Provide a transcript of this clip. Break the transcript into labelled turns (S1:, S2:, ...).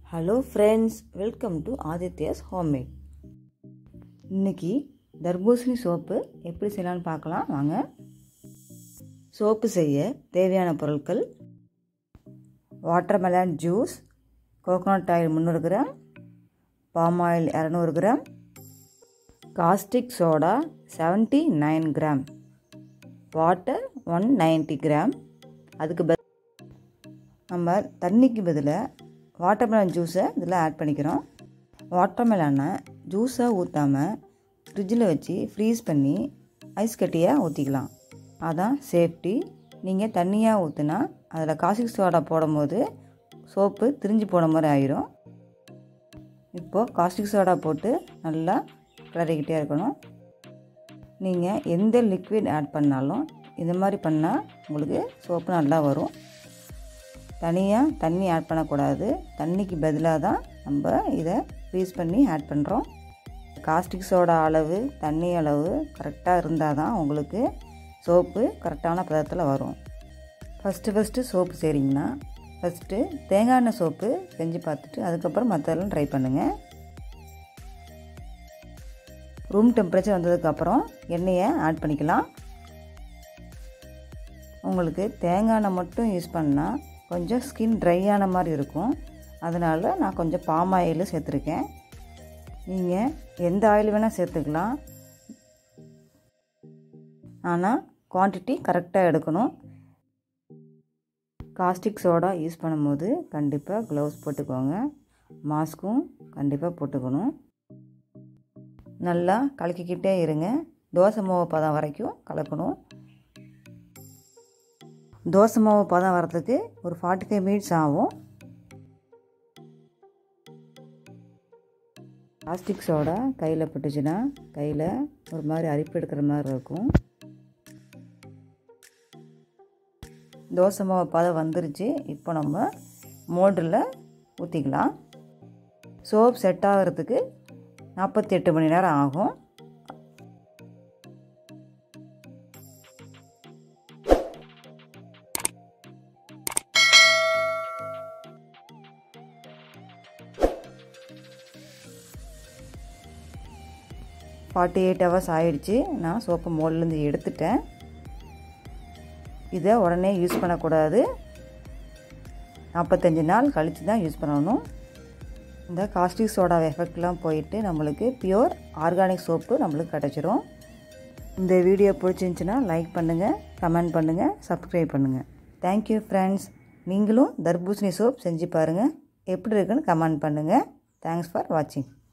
S1: hello friends welcome to Aadithya's homemade இன்னைக்கு தர்பூசணி soap எப்படி செய்யலாம்னு பார்க்கலாம் வாங்க சோப்பு செய்ய தேவையான பொருட்கள் வாட்டர்மெலன் ஜூஸ் கோகோனட் ஆயில் முந்நூறு கிராம் பாம் ஆயில் இரநூறு gram caustic soda seventy nine gram water one ninety gram அதுக்கு பதில் நம்ம தண்ணிக்கு பதிலாக வாட்டர்மெலன் ஜூஸை இதில் ஆட் பண்ணிக்கிறோம் வாட்டர்மெலனை ஜூஸாக ஊற்றாமல் ஃப்ரிட்ஜில் வச்சு ஃப்ரீஸ் பண்ணி ஐஸ் கட்டியாக ஊற்றிக்கலாம் அதான் சேஃப்டி நீங்கள் தண்ணியாக ஊற்றுனா அதில் காசிக் சோடா போடும்போது சோப்பு திரிஞ்சு போன மாதிரி ஆயிரும் இப்போது காஸ்டிக் சோடா போட்டு நல்லா கிளறிக்கிட்டே இருக்கணும் நீங்கள் எந்த லிக்விட் ஆட் பண்ணாலும் இந்த மாதிரி பண்ணால் உங்களுக்கு சோப்பு நல்லா வரும் தனியாக தண்ணி ஆட் பண்ணக்கூடாது தண்ணிக்கு பதிலாக தான் நம்ம இதை ஃப்ரீஸ் பண்ணி ஆட் பண்ணுறோம் காஸ்டிக் சோடா அளவு தண்ணி அளவு கரெக்டாக இருந்தால் தான் உங்களுக்கு சோப்பு கரெக்டான பதத்தில் வரும் ஃபஸ்ட்டு ஃபஸ்ட்டு சோப்பு செய்கிறீங்கன்னா ஃபஸ்ட்டு தேங்காய் எண்ணெய் சோப்பு செஞ்சு பார்த்துட்டு அதுக்கப்புறம் மற்றதெல்லாம் ட்ரை பண்ணுங்கள் ரூம் டெம்பரேச்சர் வந்ததுக்கப்புறம் எண்ணெயை ஆட் பண்ணிக்கலாம் உங்களுக்கு தேங்காய் எண்ணெய் மட்டும் யூஸ் பண்ணால் கொஞ்சம் ஸ்கின் ட்ரை ஆன மாதிரி இருக்கும் அதனால் நான் கொஞ்சம் பாம் ஆயில் சேர்த்துருக்கேன் நீங்கள் எந்த ஆயில் வேணால் சேர்த்துக்கலாம் ஆனால் குவான்டிட்டி கரெக்டாக எடுக்கணும் காஸ்டிக் சோடா யூஸ் பண்ணும்போது கண்டிப்பாக க்ளவுஸ் போட்டுக்கோங்க மாஸ்க்கும் கண்டிப்பாக போட்டுக்கணும் நல்லா கலக்கிக்கிட்டே இருங்க தோசை மாவு பதம் வரைக்கும் கலக்கணும் தோசை மாவு பதம் வரதுக்கு ஒரு ஃபார்ட்டி ஃபைவ் மினிட்ஸ் ஆகும் பிளாஸ்டிக் சோடா கையில் பட்டுச்சுன்னா கையில் ஒரு மாதிரி அரிப்பு எடுக்கிற மாதிரி இருக்கும் தோசை மாவு பதம் வந்துருச்சு இப்போ நம்ம மோல்டில் ஊற்றிக்கலாம் சோப் செட் ஆகிறதுக்கு நாற்பத்தி எட்டு மணி நேரம் ஆகும் ஃபார்ட்டி எயிட் ஹவர்ஸ் ஆயிடுச்சு நான் சோப்பு மோல்லேருந்து எடுத்துட்டேன் இதை உடனே யூஸ் பண்ணக்கூடாது நாற்பத்தஞ்சு நாள் கழித்து தான் யூஸ் பண்ணணும் இந்த காஸ்டிக் சோடா எஃபெக்ட்லாம் போயிட்டு நம்மளுக்கு பியூர் ஆர்கானிக் சோப்பு நம்மளுக்கு கிடச்சிரும் இந்த வீடியோ பிடிச்சிருந்துச்சின்னா லைக் பண்ணுங்கள் கமெண்ட் பண்ணுங்கள் சப்ஸ்கிரைப் பண்ணுங்கள் தேங்க்யூ ஃப்ரெண்ட்ஸ் நீங்களும் தர்பூசணி சோப் செஞ்சு பாருங்கள் எப்படி இருக்குன்னு கமெண்ட் பண்ணுங்கள் தேங்க்ஸ் ஃபார் வாட்சிங்